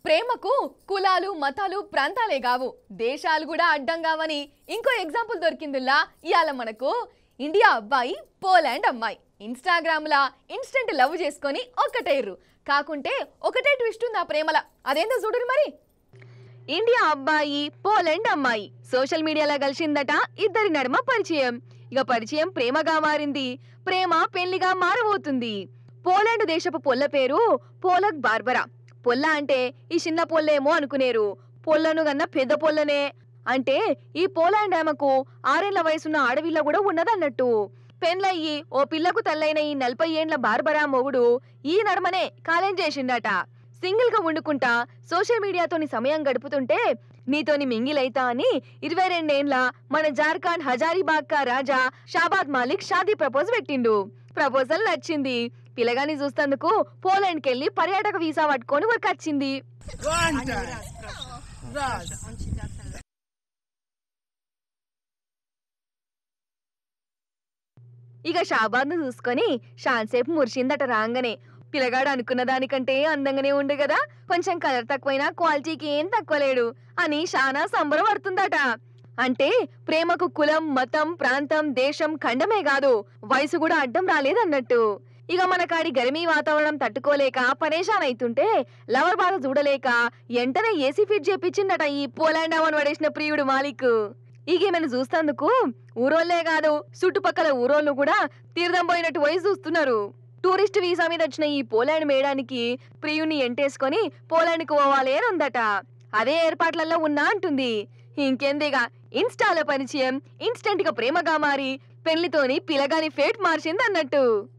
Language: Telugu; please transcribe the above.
ప్రేమకు కులాలు మతాలు ప్రాంతాలే కావు దేశాలు కూడా అడ్డం కావని ఇంకో ఎగ్జాంపుల్ దొరికిందిలా ఇవాళ మనకు ఇండియా అబ్బాయి పోలాండ్ అమ్మాయి ఇన్స్టాగ్రామ్లా ఇన్స్టెంట్ లవ్ చేసుకొని ఒక్కటేర్రు కాకుంటే ఒకటే ట్విస్ట్ ఉంది ఆ ప్రేమల అదేందో చూడరు మరి ఇండియా అబ్బాయి పోలాండ్ అమ్మాయి సోషల్ మీడియాలో కలిసిందట ఇద్దరి నడుమ పరిచయం ఇక పరిచయం ప్రేమగా మారింది ప్రేమ పెళ్లిగా మారబోతుంది పోలాండ్ దేశపు పొల్ల పేరు పోలక్ బార్బరా పొల్ల అంటే ఈ చిన్న పొల్లేమో అనుకునేరు పొల్లను గన్న పెద్ద పొల్లనే అంటే ఈ పోలాండ్ ఆమెకు ఆరేళ్ల వయసున్న ఆడవిల్ల కూడా ఉన్నదన్నట్టు పెన్లయ్యి ఓ పిల్లకు తల్లైన ఈ నలభై ఏండ్ల బార్బరా మొగుడు ఈ నడమనే కాలేం చేసిండట సింగిల్ గా వండుకుంటా సోషల్ మీడియాతోని సమయం గడుపుతుంటే నీతోని మింగిలైతా అని ఇరవై రెండేండ్ల మన జార్ఖండ్ హజారీబాగ్ కా రాజా షాబాద్ మాలిక్ షాదీ ప్రపోజ్ పెట్టిండు ప్రపోజల్ నచ్చింది పిల్లగాని చూస్తందుకు పోలాండ్ కెళ్ళి పర్యాటక వీసా పట్టుకొని వచ్చింది Wanda! Raz! ఇక షాబాద్ ను చూసుకొని షాన్సేపు మురిసిందట రాగానే పిల్లగాడు అనుకున్న దానికంటే అందంగానే ఉండు కదా కొంచెం కలర్ తక్కువైనా క్వాలిటీకి ఏం తక్కువ లేడు అని షానా సంబరపడుతుందట అంటే ప్రేమకు కులం మతం ప్రాంతం దేశం ఖండమే కాదు వయసు కూడా అడ్డం రాలేదన్నట్టు ఇక మన కాడి గరిమీ వాతావరణం తట్టుకోలేక పరేషాన్ అయితుంటే లవర్ బాధ చూడలేక ఎంటనే ఏసీ ఫిట్ చేపించిందట ఈ పోలాండ్ అవన్ పడేసిన ప్రియుడు మాలిక్ ఇక ఈమెను చూస్తందుకు ఊరోళ్లే కాదు చుట్టుపక్కల ఊరోళ్ళు కూడా తీర్థం పోయినట్టు పోయి చూస్తున్నారు టూరిస్ట్ వీసా మీద వచ్చిన ఈ పోలాండ్ మేయడానికి ప్రియుని ఎంటేసుకొని పోలాండ్కి పోవాలి అని ఉందట అదే ఏర్పాట్లలో ఉన్నా అంటుంది ఇంకెందిగా ఇన్స్టాలో పరిచయం ఇన్స్టెంట్ గా ప్రేమగా మారి పెళ్లితోని పిలగాని ఫేట్ మార్చింది అన్నట్టు